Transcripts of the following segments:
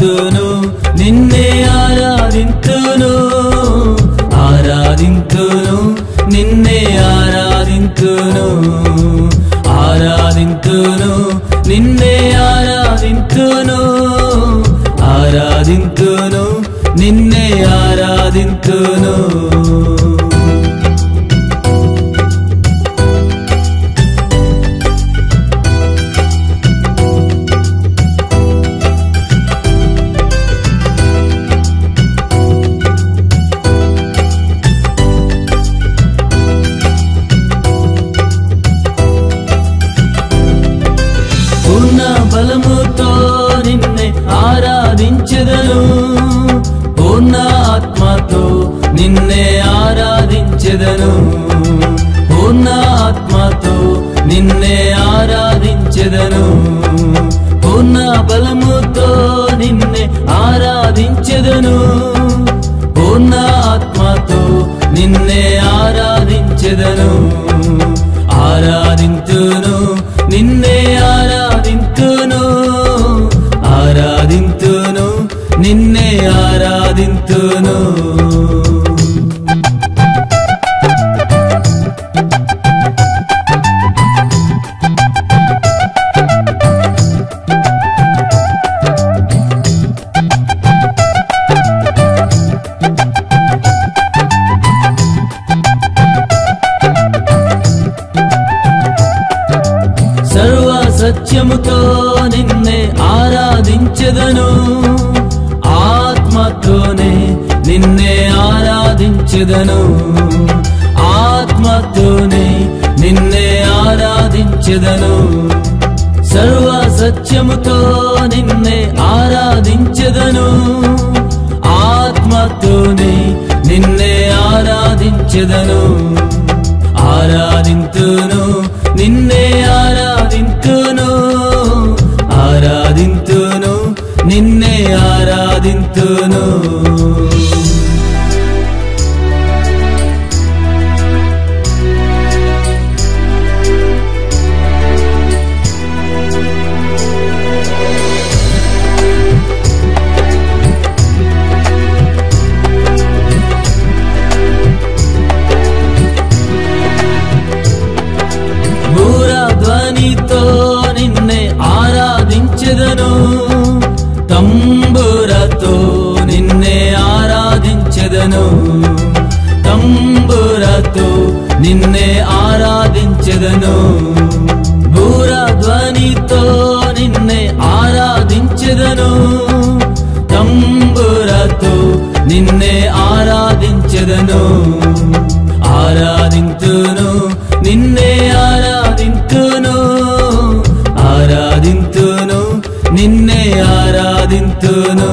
ఆరాధింతును నిన్నే ఆరాధింతును ఆరాధింతును నిన్నే ఆరాధింతును ఆరాధింతును నిన్నే ఆరాధింతును ఆరాధింతును నిన్నే ఆరాధింతును పూర్ణ బలముతో నిన్నే ఆరాధించెదను పూర్ణ ఆత్మతో నిన్నే ఆరాధించెదను పూర్ణ ఆత్మతో నిన్నే ఆరాధించెదను పూర్ణ బలముతో నిన్నే ఆరాధించెదను పూర్ణ ఆత్మతో నిన్నే ఆరాధించెదను ఆరాధింతును నిన్నే ఆరాధింతును ఆరాధింతును నిన్నే ఆరాధింతును సర్వ సత్యముతో నిన్నే ఆరాధించెదను ఆత్మతోనే నిన్నే ఆరాధించెదను ఆత్మతోనే నిన్నే ఆరాధించెదను సర్వ సత్యముతో నిన్నే ఆరాధించెదను ఆత్మతోనే నిన్నే ఆరాధించెదను ఆరాధింతును నిన్నే ఆరాధింతును ఆరాధింతును నిన్నే ఆరాధింతును బూర ధ్వనితో నిన్నే ఆరాధించెదను తంబురతో నిన్నే ఆరాధించెదను తంబురతో నిన్నే ఆరాధించెదను బూర ధ్వనితో నిన్నే ఆరాధించెదను తంబురతో నిన్నే ఆరాధించెదను ఆరాధింతును నిన్నే ఆరాధింతును ఆరాధింతును నిన్నే ఆరాధింతును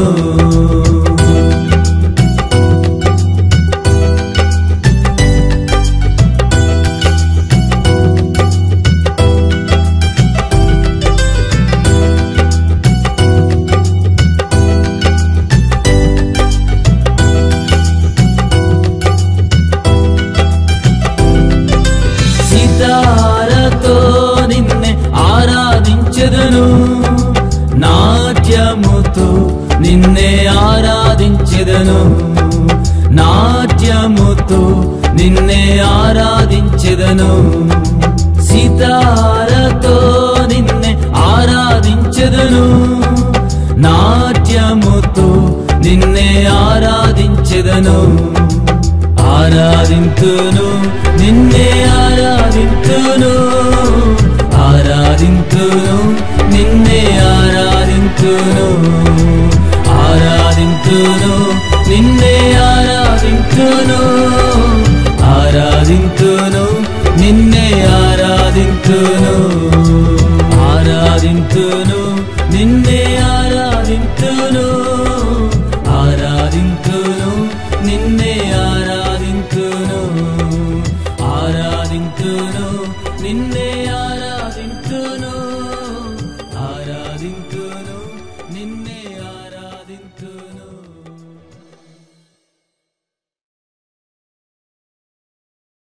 సితారతో నిన్నే ఆరాధించెదను నాట్యముతో నిన్నే ఆరాధించెదను నాట్యముతో నిన్నే ఆరాధించెదను సితారతో నిన్నే ఆరాధించెదను నాట్యముతో నిన్నే ఆరాధించెదను ఆరాధింతును నిన్నే ఆరాధింతును ఆరాధింతును నిన్నే ఆరాధింతును ఆరాధింతును నిన్నే ఆరాధింతును ఆరాధింతును నిన్నే ఆరాధింతును ఆరాధింతును నిన్నే ఆరాధింతును ఆరాధింతును నిన్నే ఆరాధింతును ఆరాధింతును నిన్నే ఆరాధింతును ఆరాధింతును నిన్నే ఆరాధింతును